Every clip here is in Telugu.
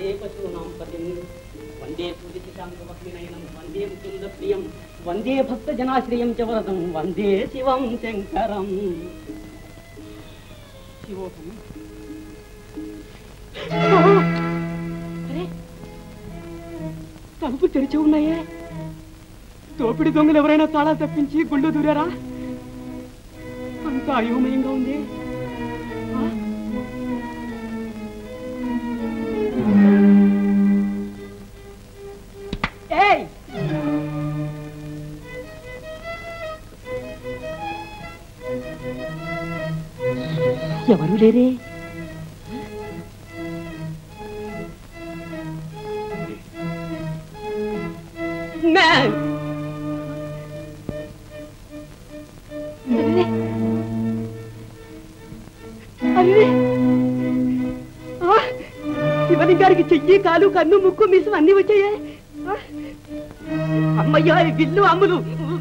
వందే పశూనాం పతిం వందే పూజితాంగవహ్నినయనం వందే ముకుంద ప్రియం వందే భక్త జనాశ్రయం చ వరదం వందే శివం శంకరం శివోహం అరే తలుపు తెరిచి ఉన్నాయే తోపిడి దొంగలు ఎవరైనా తాళా తప్పించి గుళ్ళు దూరారా అంత అయోమయంగా ఉంది ఆ? ఏయ్ ఎవరు లేరే మ్యాన్ అరే ఆ, శివలింగానికి చెయ్యి కాలు కన్ను ముక్కు మిసం అన్ని వచ్చాయే ఆ, అమ్మయ్యా ఈ విల్లు అమ్ములు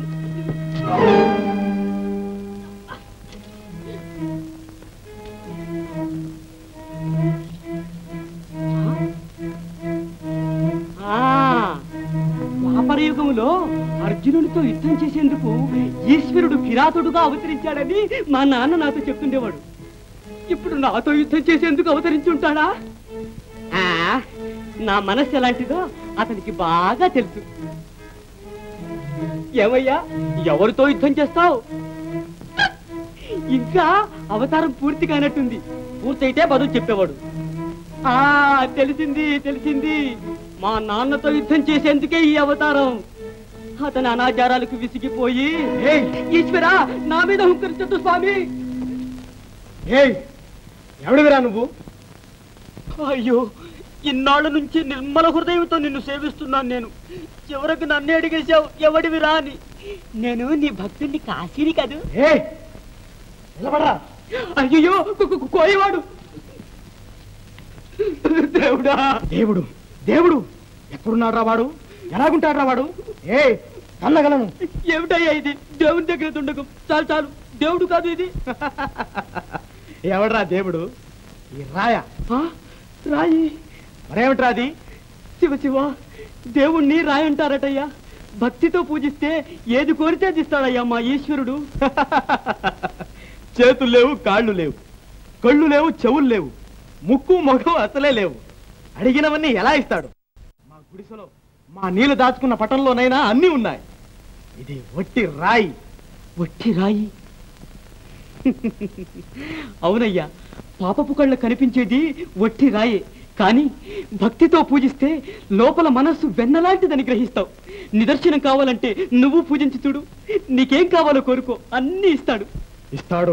ఆ, ద్వాపర యుగములో అర్జునుడితో యుద్ధం చేసేందుకు ఈశ్వరుడు కిరాతుడుగా అవతరించాడని మా నాన్న నాతో చెప్తుండేవాడు ఇప్పుడు నాతో యుద్ధం చేసేందుకు అవతరించి ఉంటాడా ఆ, నా మనస్సు ఎలాంటిదో అతనికి బాగా తెలుసు ఏమయ్యా ఎవరితో యుద్ధం చేస్తావు ఇంకా అవతారం పూర్తి కానట్టుంది పూర్తయితే బదులు చెప్పేవాడు ఆ తెలిసింది తెలిసింది మా నాన్నతో యుద్ధం చేసేందుకే ఈ అవతారం అతని అనాచారాలకు విసిగిపోయి ఈశ్వరా నా మీద హుంకరించద్దు స్వామి ఏయ్ ఎవడివిరా నువ్వు అయ్యో ఇన్నాళ్ళ నుంచి నిర్మల హృదయంతో నిన్ను సేవిస్తున్నాను నేను చివరకు నన్నే అడిగేశావు ఎవడివి రా అని నేను నీ భక్తుడిని కాశీని కాదు ఏ నిలబడరా అయ్యో కు- కు- కోయవాడు దేవుడా దేవుడు దేవుడు ఎక్కడున్నాడు వాడు ఎలాగుంటాడు వాడు ఏ తల్లగలను ఏమిటయ్యా ఇది దేవుని దగ్గర తుండకం చాలు చాలు దేవుడు కాదు ఇది ఎవడరా దేవుడు ఈ రాయ ఆ, రాయి మరేమిట్రా అది శివ శివ దేవుణ్ణి రాయి అంటారటయ్యా భక్తితో పూజిస్తే ఏది కోరితే అది ఇస్తాడయ్యా మా ఈశ్వరుడు చేతులు లేవు కాళ్ళు లేవు కళ్ళు లేవు చెవులు లేవు ముక్కు మొఖం అసలే లేవు అడిగినవన్నీ ఎలా ఇస్తాడు మా గుడిసెలో మా నీళ్లు దాచుకున్న పటంలోనైనా అన్నీ ఉన్నాయి ఇది ఒట్టి రాయి వట్టి రాయి అవునయ్యా పాపపు కళ్ళ కనిపించేది వట్టి రాయే కానీ భక్తితో పూజిస్తే లోపల మనస్సు వెన్నలాంటిదని గ్రహిస్తావు నిదర్శనం కావాలంటే నువ్వు పూజించి చూడు నీకేం కావాలో కోరుకో అన్నీ ఇస్తాడు ఇస్తాడు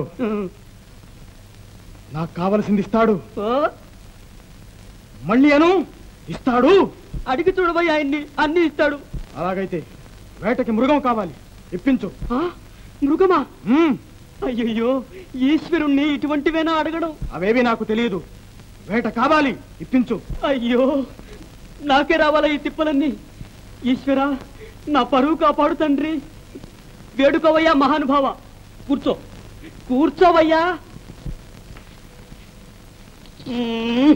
నాకు కావలసింది ఇస్తాడు ఓ, మళ్ళీ అను ఇస్తాడు అడిగి చూడబోయ్ ఆయన్ని అన్ని ఇస్తాడు అలాగైతే వేటకి మృగం కావాలి ఇప్పించు ఆ, మృగమా మ్మ్. అయ్యయ్యో ఈశ్వరుణ్ణి ఇటువంటివేనా అడగడం అవేవి నాకు తెలియదు వేట కావాలి ఇప్పించు అయ్యో నాకే రావాలా ఈ తిప్పలన్నీ ఈశ్వరా నా పరువు కాపాడు తండ్రి వేడుకోవయ్యా మహానుభావ కూర్చో కూర్చోవయ్యా మ్మ్.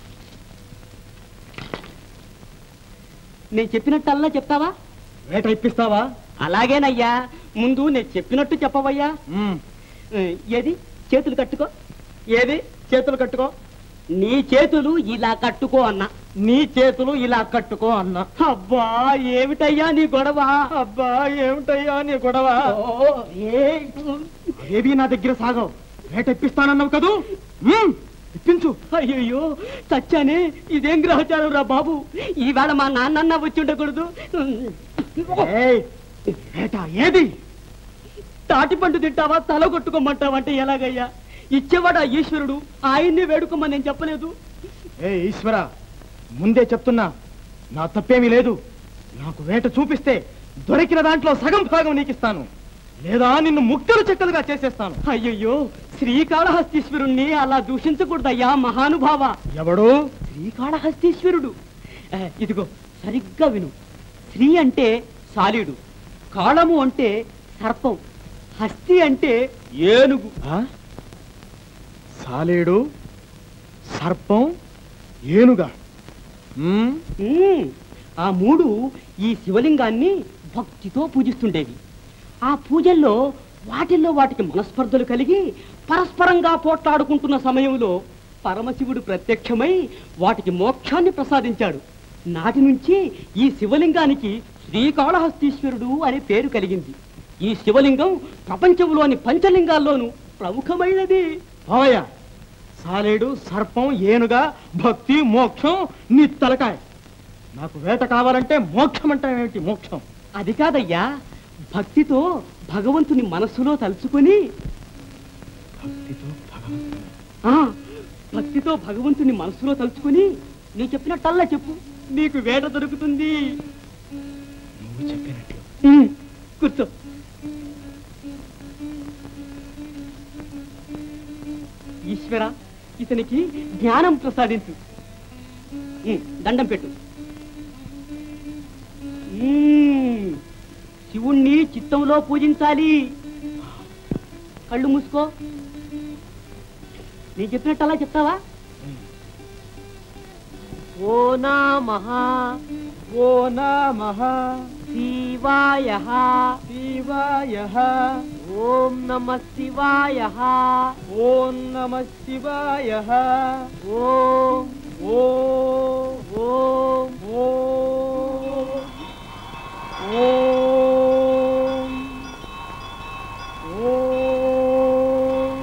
నేను చెప్పినట్టల్లా చెప్తావా వేట ఇప్పిస్తావా అలాగేనయ్యా ముందు నేను చెప్పినట్టు చెప్పవయ్యా మ్మ్. ఏ, ఏది చేతులు కట్టుకో ఏది చేతులు కట్టుకో నీ చేతులు ఇలా కట్టుకో అన్నా నీ చేతులు ఇలా కట్టుకో అన్నా అబ్బా ఏమిటయ్యా నీ గొడవ అబ్బా ఏమిటయ్యా నీ గొడవ ఓ, ఏ, ఏవి నా దగ్గర సాగవు వేట ఇప్పిస్తానన్నావు కదూ మ్మ్. ఇప్పించు అయ్యయ్యో చచ్చానే ఇదేం గ్రహచారం రా బాబు ఈవేళ మా నాన్న వచ్చి ఉండకూడదు ఏయ్, వేట ఏది తాటి పండు తింటావా తల కొట్టుకోమంటావా అంటే ఎలాగయ్యా ఇచ్చేవాడా ఈశ్వరుడు ఆయన్ని వేడుకోమని నేను చెప్పలేదు ఏ ఈశ్వర ముందే చెప్తున్నా నా తప్పేమీ లేదు నాకు వేట చూపిస్తే దొరికిన దాంట్లో సగం భాగం నీకిస్తాను లేదా నిన్ను ముక్తులు చెక్కలుగా చేసేస్తాను అయ్యయ్యో శ్రీకాళహస్తీశ్వరుణ్ణి అలా దూషించకూడదయ్యా మహానుభావ ఎవడు శ్రీకాళహస్తీశ్వరుడు ఆ, ఇదిగో సరిగ్గా విను శ్రీ అంటే సాలీడు కాళము అంటే సర్పం హస్తి అంటే ఏనుగు ఆ? సాలేడు సర్పం ఏనుగా మ్మ్? ఉమ్, ఆ మూడు ఈ శివలింగాన్ని భక్తితో పూజిస్తుండేవి ఆ పూజల్లో వాటిల్లో వాటికి మనస్పర్ధలు కలిగి పరస్పరంగా పోట్లాడుకుంటున్న సమయంలో పరమశివుడు ప్రత్యక్షమై వాటికి మోక్షాన్ని ప్రసాదించాడు నాటి నుంచి ఈ శివలింగానికి శ్రీకాళహస్తీశ్వరుడు అనే పేరు కలిగింది ఈ శివలింగం ప్రపంచంలోని పంచలింగాల్లోనూ ప్రముఖమైనది పోవయ్యా సాలేడు సర్పం ఏనుగా భక్తి మోక్షం నీ తలకాయ నాకు వేట కావాలంటే మోక్షం అంటే ఏమిటి మోక్షం అది కాదయ్యా భక్తితో భగవంతుని మనస్సులో తలుచుకొని భక్తితో భగవంతుడు ఆ భక్తితో భగవంతుని మనస్సులో తలుచుకొని నీ చెప్పినట్టల్లా చెప్పు నీకు వేట దొరుకుతుంది నువ్వు చెప్పినట్లు ఉమ్, కూర్చో ఈశ్వర ఇతనికి జ్ఞానం ప్రసాదించు ఉమ్, దండం పెట్టు ఉమ్, శివుణ్ణి చిత్తంలో పూజించాలి కళ్ళు మూసుకో నేను చెప్పినట్టు అలా చెప్తావా ఓ నమః ఓ నమః శివాయ శివాయ ఓం నమ శివాయ ఓం నమ శివాయ ఓం ఓ ఓం ఓ ఓం ఓం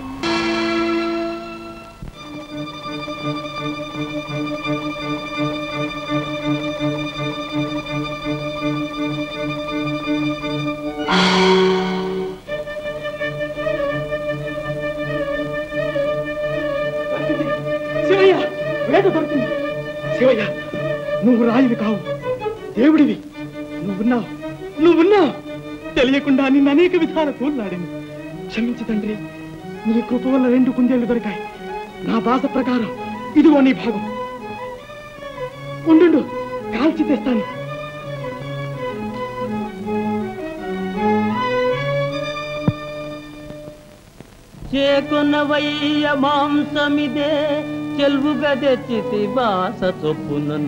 శివయ్య వేట దొరికింది శివయ్య నువ్వు రాయివి కావు దేవుడివి నువ్వున్నావు నువ్వున్నావు తెలియకుండా నిన్ను అనేక విధాల తోలాడాను క్షమించు తండ్రి నీ కృప వల్ల రెండు కుందేళ్లు దొరికాయి నా భాష ప్రకారం ఇదిగో నీ భాగం ఉండు కాల్చి తెస్తాను చేకొనవయ్య మాంసమిదే చెల్వుగా తెచ్చితి బాస చొప్పునన్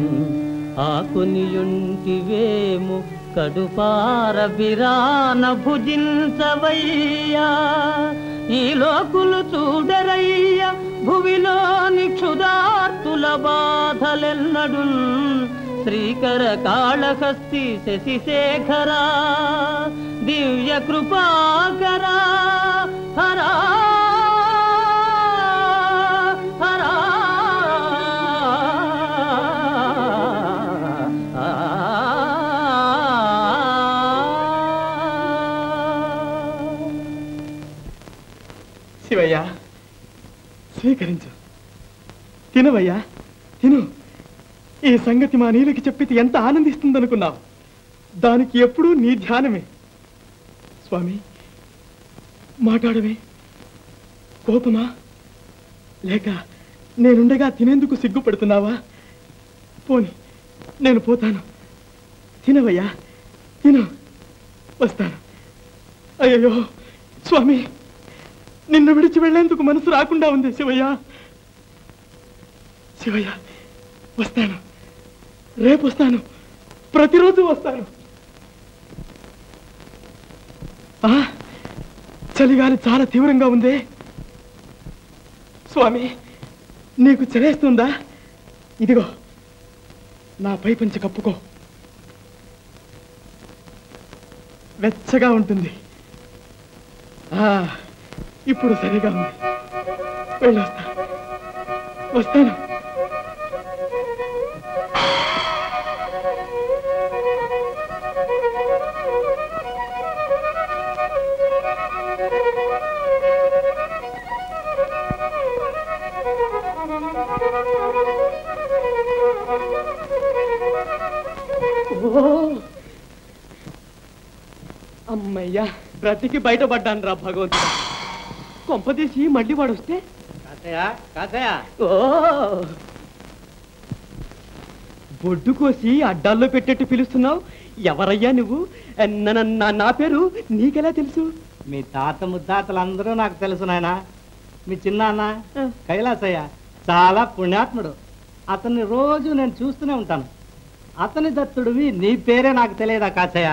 ఆకునియుంటివేము కడుపార బిరాన భుజించవయ్యా ఈ లోకులు చూడరయ్య భువిలోని క్షుదార్తుల బాధలెన్నడు శ్రీకర కాళహస్తి శశిశేఖరా దివ్య కృపాకరా హరా హరా శివయ్య స్వీకరించు తినవయ్యా తిను ఈ సంగతి మా నీలకి చెప్పితే ఎంత ఆనందిస్తుందనుకున్నావు దానికి ఎప్పుడూ నీ ధ్యానమే స్వామి మాట్లాడవే కోపమా లేక నేనుండగా తినేందుకు సిగ్గుపడుతున్నావా పోని నేను పోతాను తినవయ్యా తిను వస్తాను అయ్యో స్వామి నిన్ను విడిచి వెళ్ళేందుకు మనసు రాకుండా ఉంది శివయ్య శివయ్య వస్తాను రేపు వస్తాను ప్రతిరోజు వస్తాను ఆ, చలిగాలి చాలా తీవ్రంగా ఉంది స్వామి నీకు చలేస్తుందా ఇదిగో నా పై పంచి కప్పుకో వెచ్చగా ఉంటుంది ఆ ఇప్పుడు సరిగా ఉంది వెళ్ళొస్తా వస్తాను ఓ అమ్మయ్యా బ్రతికి బయటపడ్డాను రా భగవంతుడా కొంపదీసి మళ్ళీ వాడు వస్తే కాసయా కాసయా ఓ బొడ్డు కోసి అడ్డాల్లో పెట్టేట్టు పిలుస్తున్నావు ఎవరయ్యా నువ్వు నా- నా- నా పేరు నీకెలా తెలుసు మీ తాత ముత్తాతలు అందరూ నాకు తెలుసు నాయన మీ చిన్నాన్న ఆ. కైలాసయ్య చాలా పుణ్యాత్ముడు అతన్ని రోజు నేను చూస్తూనే ఉంటాను అతని దత్తుడివి నీ పేరే నాకు తెలియదా కాచయ్య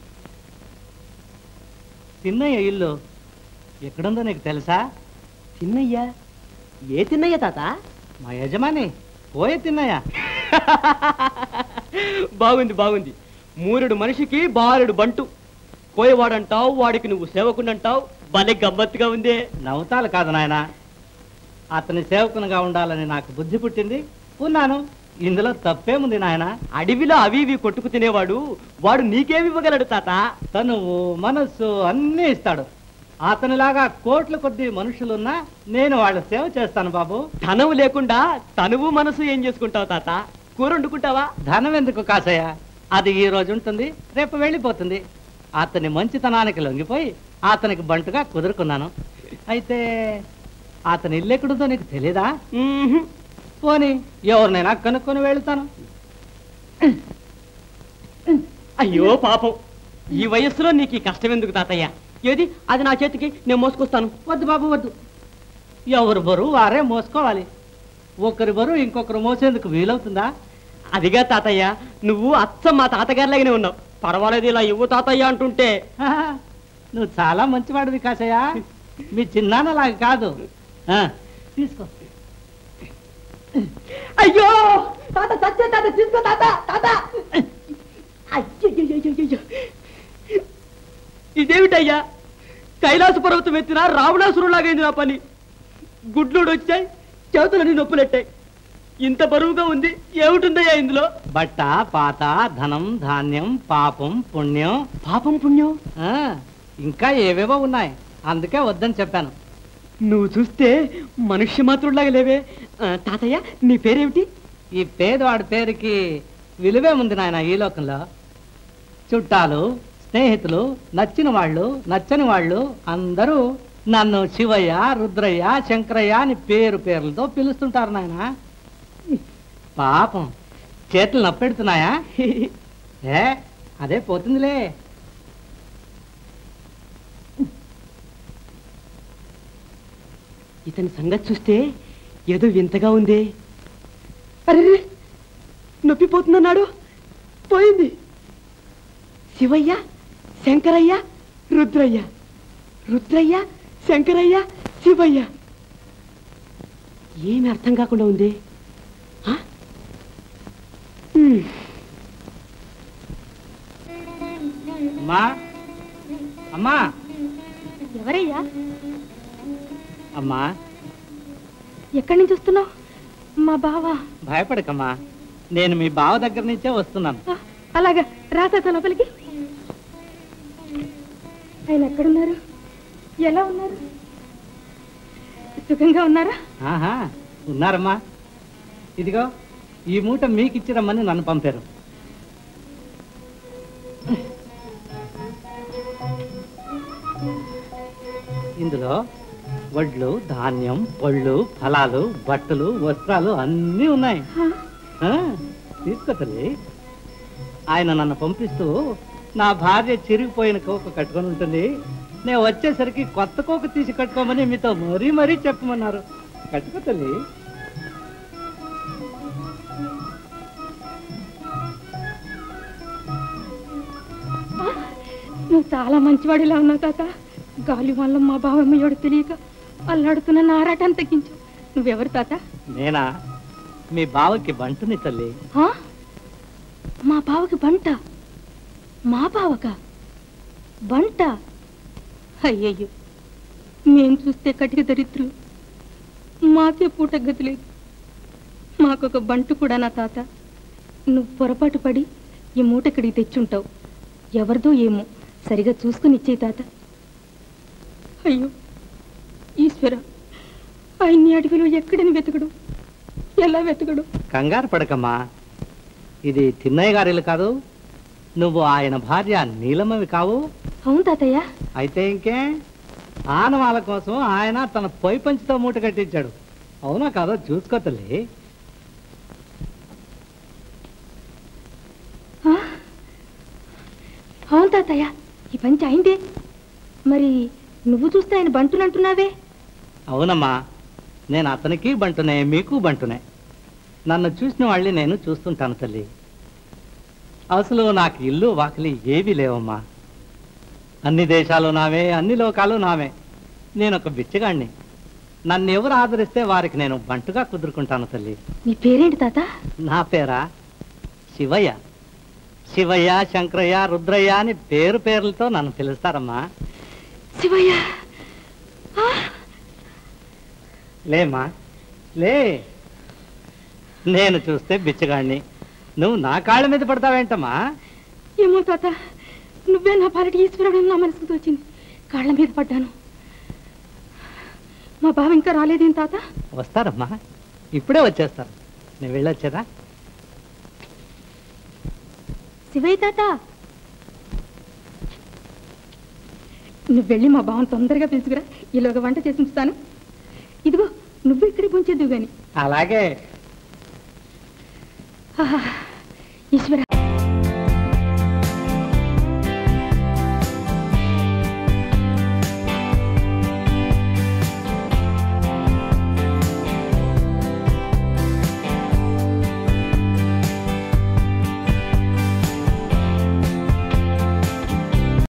తిన్నయ్య ఇల్లు ఎక్కడుందో నీకు తెలుసా తిన్నయ్యా ఏ తిన్నయ్య తాత మా యజమాని పోయే తిన్నయ్య బాగుంది బాగుంది మూరుడు మనిషికి బాలుడు బంటు పోయేవాడంటావు వాడికి నువ్వు సేవకుండంటావు భలే గమ్మత్తుగా ఉందే నవ్వుతాలు కాదు నాయన అతని సేవకునిగా ఉండాలని నాకు బుద్ధి పుట్టింది ఉన్నాను ఇందులో తప్పేముంది నాయన అడవిలో అవి ఇవి కొట్టుకు తినేవాడు వాడు నీకేమి ఇవ్వగలడు తాత తనువు మనస్సు అన్నీ ఇస్తాడు అతనిలాగా కోట్ల కొద్ది మనుషులున్నా నేను వాళ్ళ సేవ చేస్తాను బాబు ధనం లేకుండా తనువు మనసు ఏం చేసుకుంటావు తాత కూర వండుకుంటావా ధనం ఎందుకు కాసయ్య అది ఈ రోజు ఉంటుంది రేపు వెళ్ళిపోతుంది అతని మంచితనానికి లొంగిపోయి అతనికి బంటుగా కుదురుకున్నాను అయితే అతని ఇల్లు ఎక్కడుందో నీకు తెలీదా మ్మ్హ్మ్. పోని ఎవరినైనా కనుక్కొని వెళ్తాను అయ్యో పాపం ఈ వయస్సులో నీకు ఈ కష్టం ఎందుకు తాతయ్య ఏది అది నా చేతికి నేను మోసుకొస్తాను వద్దు బాబు వద్దు ఎవరు బరువు వారే మోసుకోవాలి ఒకరి బరువు ఇంకొకరు మోసేందుకు వీలవుతుందా అదిగా తాతయ్య నువ్వు అచ్చం మా తాతగారిలాగానే ఉన్నావు పర్వాలేదు ఇలా ఇవ్వు తాతయ్య అంటుంటే ఆహా, నువ్వు చాలా మంచివాడివి కాసయ్యా మీ చిన్నాన్నలాగా కాదు ఆ, తీసుకో అయ్యో తాత సత్య తాత తీసుకో తాత తాత అయ్యయ్యయ్యయ్యయ్యో. ఇదేమిటయ్యా కైలాస పర్వతం ఎత్తిన రావణాసురులాగైంది నా పని గుడ్లుడు వచ్చాయి చేతులని నొప్పులెట్టాయి ఇంత బరువుగా ఉంది ఏమిటుందయ్యా ఇందులో బట్ట పాత ధనం ధాన్యం పాపం పుణ్యం పాపం పుణ్యం ఆ, ఇంకా ఏవేవో ఉన్నాయి అందుకే వద్దని చెప్పాను నువ్వు చూస్తే మనుష్య మాత్రులాగా లేవే ఆ, తాతయ్య నీ పేరేమిటి ఈ పేదవాడి పేరుకి విలువే ఉంది నాయన ఈ లోకంలో చుట్టాలు స్నేహితులు నచ్చిన వాళ్ళు నచ్చని వాళ్ళు అందరూ నన్ను శివయ్య రుద్రయ్య శంకరయ్య అని పేరు పేర్లతో పిలుస్తుంటారు నాయన పాపం చేతులు నప్పెడుతున్నాయా ఏ అదే పోతుందిలే ఇతని సంగతి చూస్తే ఏదో వింతగా ఉంది అరే నొప్పిపోతుందన్నాడు పోయింది శివయ్య శంకరయ్య రుద్రయ్య రుద్రయ్య శంకరయ్య శివయ్య ఏమి అర్థం కాకుండా ఉంది ఆ? హ్మ్. అమ్మా అమ్మా ఎవరయ్యా అమ్మా ఎక్కడి నుంచి వస్తున్నావు మా బావా భయపడకమ్మా నేను మీ బావ దగ్గర నుంచే వస్తున్నాను ఆ, అలాగా రాత లోపలికి ఆయన ఎక్కడున్నారు ఎలా ఉన్నారు సుఖంగా ఉన్నారా ఆహా ఉన్నారమ్మా ఇదిగో ఈ మూట మీకు ఇచ్చిరమ్మని నన్ను పంపారు ఇందులో వడ్లు ధాన్యం పళ్ళు ఫలాలు బట్టలు వస్త్రాలు అన్నీ ఉన్నాయి ఆ, ఆ, తీసుకో తల్లి ఆయన నన్ను పంపిస్తూ నా భార్య చిరిగిపోయిన కోక కట్టుకొని ఉంటుంది నేను వచ్చేసరికి కొత్త కోక తీసి కట్టుకోమని మీతో మరీ మరీ చెప్పమన్నారు కట్టుకో తల్లి ఆ, నువ్వు చాలా మంచివాడిలా ఉన్నావు తాత గాలి వల్ల మా బావమ్మయోడు తెలియక అల్లాడుతున్న నారాటాన్ని తగ్గించు నువ్వెవరు తాత నేనా మీ బావకి బంటుని తల్లి ఆ? మా బావకి బంట మా బావక బంట అయ్యయ్యో మేం చూస్తే కటిక దరిద్రులు మాకే పూట గతి లేదు మాకొక బంటు కూడా నా తాత నువ్వు పొరపాటు పడి ఈ మూట ఇక్కడికి తెచ్చుంటావు ఎవరిదో ఏమో సరిగా చూసుకుని ఇచ్చే తాత అయ్యో ఈశ్వర ఆయన్ని అడవిలో ఎక్కడని వెతకడు ఎలా వెతకడు కంగారు పడకమ్మా ఇది తిన్నయ్య గారి ఇల్లు కాదు నువ్వు ఆయన భార్య నీలమ్మవి కావు అవును తాతయ్య అయితే ఇంకే ఆనవాళ్ళ కోసం ఆయన తన పొయ్యి పంచితో మూట కట్టించాడు అవునా కాదో చూసుకో తల్లి ఆ? అవును తాతయ్య ఈ పంచి అయిందే మరి నువ్వు చూస్తే ఆయన బంటునంటున్నావే అవునమ్మా నేను అతనికి బంటునే మీకు బంటునే నన్ను చూసిన వాళ్ళని నేను చూస్తుంటాను తల్లి అసలు నాకు ఇల్లు వాకిలి ఏవీ లేవమ్మా అన్ని దేశాలు నావే అన్ని లోకాలు నావే నేను ఒక బిచ్చగాణ్ణి నన్ను ఎవరు ఆదరిస్తే వారికి నేను బంటుగా కుదురుకుంటాను తల్లి నీ పేరేంటి తాత నా పేరా శివయ్య శివయ్య శంకరయ్య రుద్రయ్య అని పేరు పేర్లతో నన్ను పిలుస్తారమ్మా శివయ్య ఆ, లేమ్మా లే నేను చూస్తే బిచ్చగాణ్ణి నువ్వు నా కాళ్ళ మీద పడతావేంటమ్మా ఏమో తాత నువ్వే నా పాలటి ఈశ్వరుడు అని నా మనసుకు తోచింది కాళ్ళ మీద పడ్డాను మా బావ ఇంకా రాలేదేం తాత వస్తారమ్మా ఇప్పుడే వచ్చేస్తారు నేను వెళ్ళొచ్చేదా శివయ్య తాత నువ్వు వెళ్ళి మా బావని తొందరగా పిలుచుకురా ఈలోగా వంట చేసి ఉంచుతాను ఇదిగో నువ్వు ఇక్కడే పొంచేద్దు గాని అలాగే ఆహా, ఈశ్వర